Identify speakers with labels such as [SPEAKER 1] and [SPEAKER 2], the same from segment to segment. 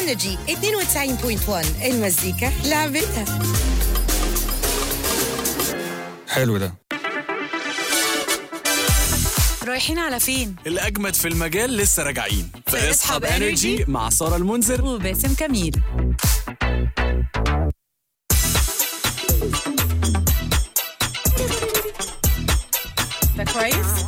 [SPEAKER 1] انرجي 92.1 المزيكا لعبتها
[SPEAKER 2] حلو ده
[SPEAKER 3] رايحين على فين؟
[SPEAKER 4] الأجمد في المجال لسه راجعين
[SPEAKER 3] في
[SPEAKER 4] في
[SPEAKER 3] اصحاب
[SPEAKER 4] اصحاب انرجي مع سارة المنذر
[SPEAKER 3] وباسم كميل ده كويس؟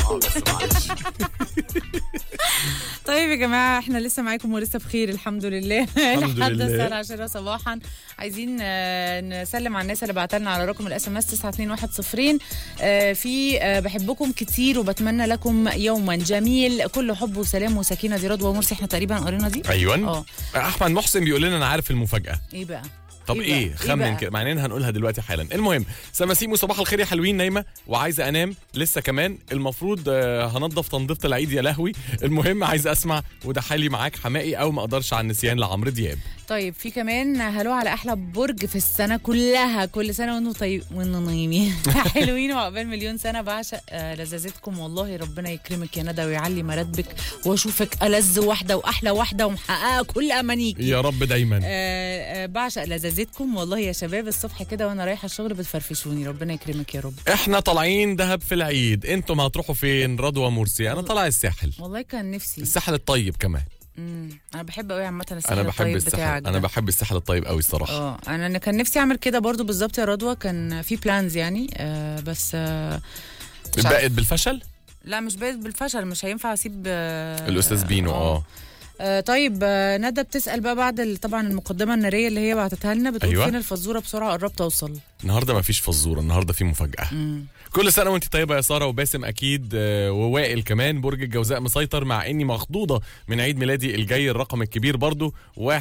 [SPEAKER 3] طيب يا جماعة احنا لسه معاكم ولسه بخير الحمد لله
[SPEAKER 2] الحمد
[SPEAKER 3] لحد
[SPEAKER 2] لله.
[SPEAKER 3] الساعة 10 صباحا عايزين آه، نسلم على الناس اللي بعتلنا على رقم الاس ام اس 921 آه، في آه، بحبكم كتير وبتمنى لكم يوما جميل كله حب وسلام وسكينة دي رضوى ومرسي احنا تقريبا قرينا دي
[SPEAKER 2] ايوه
[SPEAKER 3] اه
[SPEAKER 2] احمد محسن بيقول لنا انا عارف المفاجاه
[SPEAKER 3] ايه بقى
[SPEAKER 2] طب
[SPEAKER 3] إيه
[SPEAKER 2] ايه,
[SPEAKER 3] بقى؟
[SPEAKER 2] خمن
[SPEAKER 3] إيه
[SPEAKER 2] كده مع اننا هنقولها دلوقتي حالا المهم سماسيمو صباح الخير يا حلوين نايمه وعايزه انام لسه كمان المفروض آه، هنضف تنظيفه العيد يا لهوي المهم عايزه اسمع وده حالي معاك حمائي او ما اقدرش على النسيان لعمرو دياب
[SPEAKER 3] طيب في كمان هلو على احلى برج في السنه كلها كل سنه وانتم طيب وانتم نايمين حلوين وعقبال مليون سنه بعشق آه، لذاذتكم والله ربنا يكرمك يا ندى ويعلي مراتبك واشوفك ألذ واحده واحلى واحده ومحققه كل امانيك
[SPEAKER 2] يا رب دايما
[SPEAKER 3] آه، آه، بعشق لذاذتكم والله يا شباب الصبح كده وانا رايحه الشغل بتفرفشوني ربنا يكرمك يا رب
[SPEAKER 2] احنا طالعين دهب في العيد انتم هتروحوا فين رضوى مرسي انا طالع الساحل
[SPEAKER 3] والله كان نفسي
[SPEAKER 2] الساحل الطيب كمان
[SPEAKER 3] مم. انا بحب قوي عامه الساحل
[SPEAKER 2] انا بحب
[SPEAKER 3] الطيب
[SPEAKER 2] الساحل
[SPEAKER 3] بتاعك
[SPEAKER 2] انا
[SPEAKER 3] ده.
[SPEAKER 2] بحب الساحل الطيب قوي الصراحه
[SPEAKER 3] اه انا أنا كان نفسي اعمل كده برضو بالظبط يا رضوى كان في بلانز يعني آه بس آه مش عارفة.
[SPEAKER 2] بقت بالفشل
[SPEAKER 3] لا مش بقيت بالفشل مش هينفع اسيب آه
[SPEAKER 2] الاستاذ بينو اه
[SPEAKER 3] آه طيب آه ندى بتسال بقى بعد ال- طبعا المقدمه الناريه اللي هي بعتتها لنا بتقول
[SPEAKER 2] أيوة.
[SPEAKER 3] فين الفزوره بسرعه قربت اوصل
[SPEAKER 2] النهارده ما فيش فزوره النهارده في مفاجاه
[SPEAKER 3] مم.
[SPEAKER 2] كل سنه وانت طيبه يا ساره وباسم اكيد آه، ووائل كمان برج الجوزاء مسيطر مع اني مخضوضه من عيد ميلادي الجاي الرقم الكبير برضو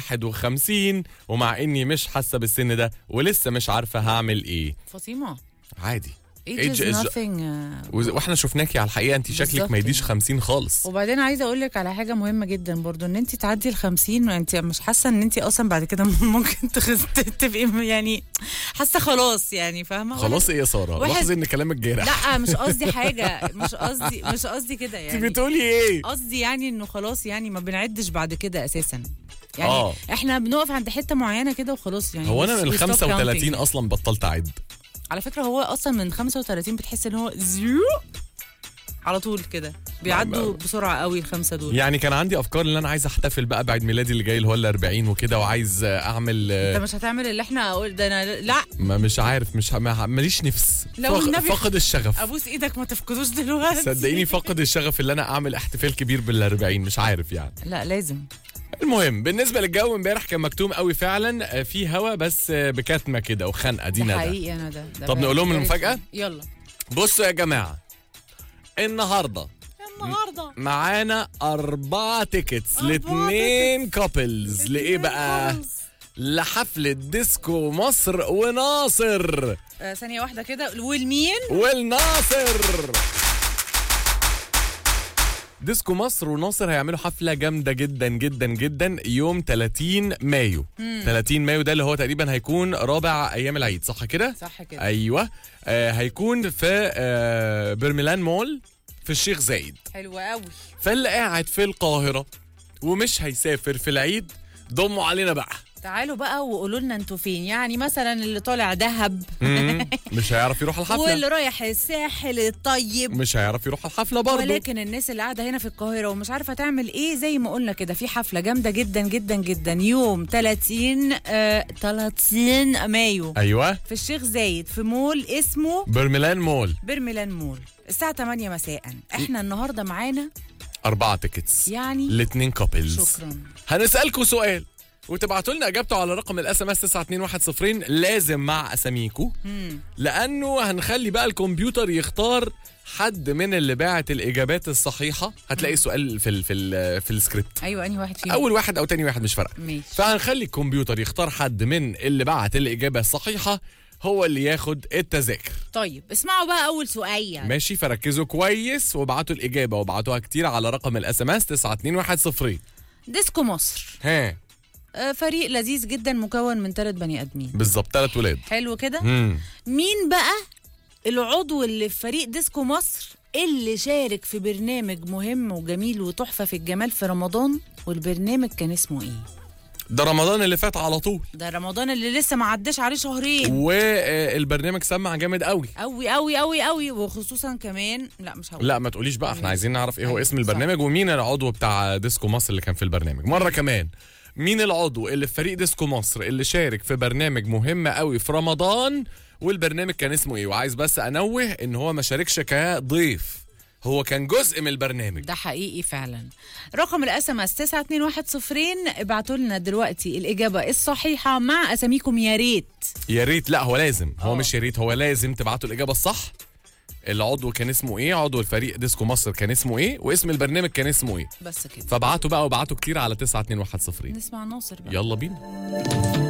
[SPEAKER 2] 51 ومع اني مش حاسه بالسن ده ولسه مش عارفه هعمل ايه
[SPEAKER 3] فاطمه
[SPEAKER 2] عادي
[SPEAKER 3] age
[SPEAKER 2] Age
[SPEAKER 3] is
[SPEAKER 2] is-
[SPEAKER 3] nothing آه.
[SPEAKER 2] وز- واحنا شفناكي على الحقيقه انت شكلك
[SPEAKER 3] بالظبط
[SPEAKER 2] ما يديش
[SPEAKER 3] يعني.
[SPEAKER 2] 50 خالص
[SPEAKER 3] وبعدين عايزه اقول لك على حاجه مهمه جدا برضو ان انت تعدي ال 50 وانت مش حاسه ان انت اصلا بعد كده ممكن تخس تبقي يعني حاسه خلاص يعني فاهمه
[SPEAKER 2] خلاص ايه يا ساره
[SPEAKER 3] واحد-
[SPEAKER 2] لاحظي ان كلامك جارح
[SPEAKER 3] لا مش قصدي حاجه مش قصدي مش قصدي كده
[SPEAKER 2] انت
[SPEAKER 3] يعني
[SPEAKER 2] بتقولي ايه
[SPEAKER 3] قصدي يعني انه خلاص يعني ما بنعدش بعد كده اساسا يعني
[SPEAKER 2] آه.
[SPEAKER 3] احنا بنقف عند حته معينه كده وخلاص يعني
[SPEAKER 2] هو انا
[SPEAKER 3] we-
[SPEAKER 2] من
[SPEAKER 3] we stop
[SPEAKER 2] 35
[SPEAKER 3] counting.
[SPEAKER 2] اصلا بطلت اعد
[SPEAKER 3] على فكره هو اصلا من 35 بتحس ان هو زيو على طول كده بيعدوا بسرعه قوي الخمسه دول
[SPEAKER 2] يعني كان عندي افكار ان انا عايز احتفل بقى بعيد ميلادي اللي جاي اللي هو ال 40 وكده وعايز آه، اعمل آه،
[SPEAKER 3] انت مش هتعمل اللي احنا قول ده انا لا
[SPEAKER 2] ما مش عارف مش ه- ما- ماليش نفس
[SPEAKER 3] لو
[SPEAKER 2] فاق-
[SPEAKER 3] النبي-
[SPEAKER 2] فاقد الشغف
[SPEAKER 3] ابوس ايدك ما تفقدوش دلوقتي
[SPEAKER 2] صدقيني فاقد الشغف اللي انا اعمل احتفال كبير بال 40 مش عارف يعني
[SPEAKER 3] لا لازم
[SPEAKER 2] المهم بالنسبه للجو امبارح كان مكتوم قوي فعلا آه، في هوا بس آه، بكتمه كده وخنقه دي
[SPEAKER 3] ده
[SPEAKER 2] ندى
[SPEAKER 3] حقيقي انا ده, ده
[SPEAKER 2] طب
[SPEAKER 3] بقى-
[SPEAKER 2] نقول لهم
[SPEAKER 3] ده
[SPEAKER 2] المفاجأة؟
[SPEAKER 3] يلا
[SPEAKER 2] بصوا يا جماعه النهارده
[SPEAKER 3] النهارده
[SPEAKER 2] معانا أربعة تيكتس
[SPEAKER 3] أربعة
[SPEAKER 2] لاتنين كابلز لإيه بقى؟ لحفلة ديسكو مصر وناصر
[SPEAKER 3] آه ثانيه واحده كده والمين
[SPEAKER 2] والناصر ديسكو مصر وناصر هيعملوا حفلة جامدة جدا جدا جدا يوم 30 مايو 30 مايو ده اللي هو تقريبا هيكون رابع أيام العيد صح كده؟
[SPEAKER 3] صح كده
[SPEAKER 2] أيوة آه هيكون في آه برميلان مول في الشيخ زايد
[SPEAKER 3] حلوه قوي
[SPEAKER 2] فاللي قاعد في القاهرة ومش هيسافر في العيد ضموا علينا بقى
[SPEAKER 3] تعالوا بقى وقولوا لنا انتوا فين يعني مثلا اللي طالع دهب
[SPEAKER 2] مم. مش هيعرف يروح
[SPEAKER 3] واللي
[SPEAKER 2] الحفلة
[SPEAKER 3] رايح الساحل الطيب
[SPEAKER 2] مش هيعرف يروح الحفلة برضه
[SPEAKER 3] ولكن الناس اللي قاعده هنا في القاهره ومش عارفه تعمل ايه زي ما قلنا كده في حفله جامده جدا جدا جدا يوم 30 آه 30 مايو
[SPEAKER 2] أيوة
[SPEAKER 3] في الشيخ زايد في مول اسمه
[SPEAKER 2] برميلان مول
[SPEAKER 3] برميلان مول الساعه 8 مساء احنا النهارده معانا
[SPEAKER 2] أربعة تيكتس
[SPEAKER 3] يعني
[SPEAKER 2] الاتنين كابلز
[SPEAKER 3] شكرا
[SPEAKER 2] هنسألكوا سؤال وتبعتوا لنا اجابته على رقم الاس ام اس 92110 لازم مع اساميكو
[SPEAKER 3] مم.
[SPEAKER 2] لانه هنخلي بقى الكمبيوتر يختار حد من اللي باعت الاجابات الصحيحه هتلاقي السؤال في ال في ال في السكريبت
[SPEAKER 3] ايوه انهي واحد فيهم
[SPEAKER 2] اول واحد او تاني واحد مش فارقه
[SPEAKER 3] ماشي
[SPEAKER 2] فهنخلي الكمبيوتر يختار حد من اللي بعت الاجابه الصحيحه هو اللي ياخد التذاكر
[SPEAKER 3] طيب اسمعوا بقى اول سؤال يعني
[SPEAKER 2] ماشي فركزوا كويس وابعتوا الاجابه وابعتوها كتير على رقم الاس ام اس 92110
[SPEAKER 3] ديسكو مصر
[SPEAKER 2] ها
[SPEAKER 3] آه، فريق لذيذ جدا مكون من ثلاث بني ادمين
[SPEAKER 2] بالظبط ثلاث ولاد
[SPEAKER 3] حلو كده
[SPEAKER 2] امم
[SPEAKER 3] مين بقى العضو اللي في فريق ديسكو مصر اللي شارك في برنامج مهم وجميل وتحفه في الجمال في رمضان والبرنامج كان اسمه ايه
[SPEAKER 2] ده رمضان اللي فات على طول
[SPEAKER 3] ده رمضان اللي لسه ما عداش عليه شهرين
[SPEAKER 2] والبرنامج سمع جامد قوي
[SPEAKER 3] قوي قوي قوي قوي وخصوصا كمان لا مش هقول
[SPEAKER 2] لا ما تقوليش بقى احنا عايزين نعرف ايه هو
[SPEAKER 3] أيوة،
[SPEAKER 2] اسم
[SPEAKER 3] صح.
[SPEAKER 2] البرنامج ومين العضو بتاع ديسكو مصر اللي كان في البرنامج مره كمان مين العضو اللي في فريق ديسكو مصر اللي شارك في برنامج مهم قوي في رمضان والبرنامج كان اسمه ايه وعايز بس انوه ان هو ما شاركش كضيف هو كان جزء من البرنامج
[SPEAKER 3] ده حقيقي فعلا رقم الاس ام اس 921 ابعتوا لنا دلوقتي الاجابه الصحيحه مع اساميكم يا ريت
[SPEAKER 2] يا ريت لا هو لازم هو
[SPEAKER 3] آه.
[SPEAKER 2] مش يا ريت هو لازم تبعتوا الاجابه الصح العضو كان اسمه ايه عضو الفريق ديسكو مصر كان اسمه ايه واسم البرنامج كان اسمه ايه
[SPEAKER 3] بس كده
[SPEAKER 2] فابعتوا بقى وابعتوا كتير على 92110
[SPEAKER 3] نسمع ناصر بقى
[SPEAKER 2] يلا بينا